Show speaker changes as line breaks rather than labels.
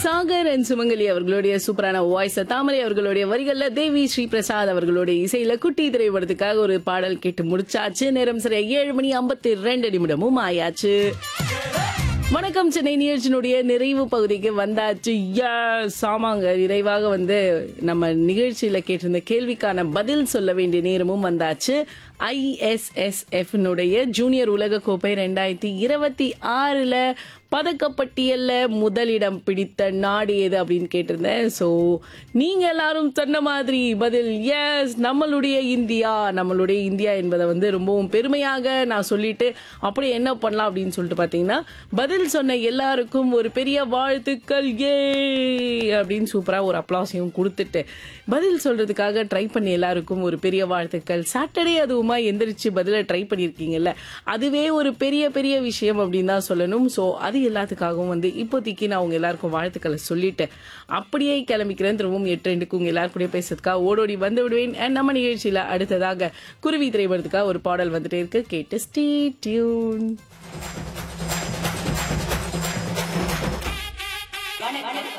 Sagar and சுமங்கலி அவர்களுடைய சூப்பரான வாய்ஸ் தாமரை அவர்களுடைய வரிகள்ல தேவி ஸ்ரீ பிரசாத் அவர்களுடைய இசையில குட்டி திரைப்படத்துக்காக ஒரு பாடல் கேட்டு முடிச்சாச்சு நேரம் சரியா ஏழு மணி ஐம்பத்தி ரெண்டு நிமிடமும் ஆயாச்சு வணக்கம் சென்னை நிகழ்ச்சியினுடைய நிறைவு பகுதிக்கு வந்தாச்சு Yes, ஆமாங்க நிறைவாக வந்து நம்ம நிகழ்ச்சியில கேட்டிருந்த கேள்விக்கான பதில் சொல்ல வேண்டிய நேரமும் வந்தாச்சு ஐஎஸ்எஸ்எஃப் ஜூனியர் உலக கோப்பை ரெண்டாயிரத்தி இருபத்தி ஆறுல பதக்கப்பட்டியல்ல முதலிடம் பிடித்த நாடு எது அப்படின்னு கேட்டிருந்தேன் ஸோ நீங்க எல்லாரும் சொன்ன மாதிரி பதில் எஸ் நம்மளுடைய இந்தியா நம்மளுடைய இந்தியா என்பதை வந்து ரொம்பவும் பெருமையாக நான் சொல்லிட்டு அப்படியே என்ன பண்ணலாம் அப்படின்னு சொல்லிட்டு பார்த்தீங்கன்னா பதில் சொன்ன எல்லாருக்கும் ஒரு பெரிய வாழ்த்துக்கள் ஏ அப்படின்னு சூப்பராக ஒரு அப்ளாஸையும் கொடுத்துட்டு பதில் சொல்றதுக்காக ட்ரை பண்ணி எல்லாருக்கும் ஒரு பெரிய வாழ்த்துக்கள் சாட்டர்டே அதுவுமா எந்திரிச்சு பதில ட்ரை பண்ணியிருக்கீங்கல்ல அதுவே ஒரு பெரிய பெரிய விஷயம் அப்படின்னு தான் சொல்லணும் ஸோ அது எல்லாத்துக்காகவும் வந்து இப்போதைக்கு நான் உங்க எல்லாருக்கும் வாழ்த்துக்களை சொல்லிட்டு அப்படியே கிளம்பிக்கிறேன் திரும்பவும் எட்டு ரெண்டுக்கு உங்க எல்லாரும் கூட பேசுறதுக்காக ஓடோடி வந்து விடுவேன் And நம்ம நிகழ்ச்சியில அடுத்ததாக குருவி திரைப்படத்துக்காக ஒரு பாடல் வந்துட்டே இருக்கு கேட்டு ஸ்டே டியூன்
வணக்கம்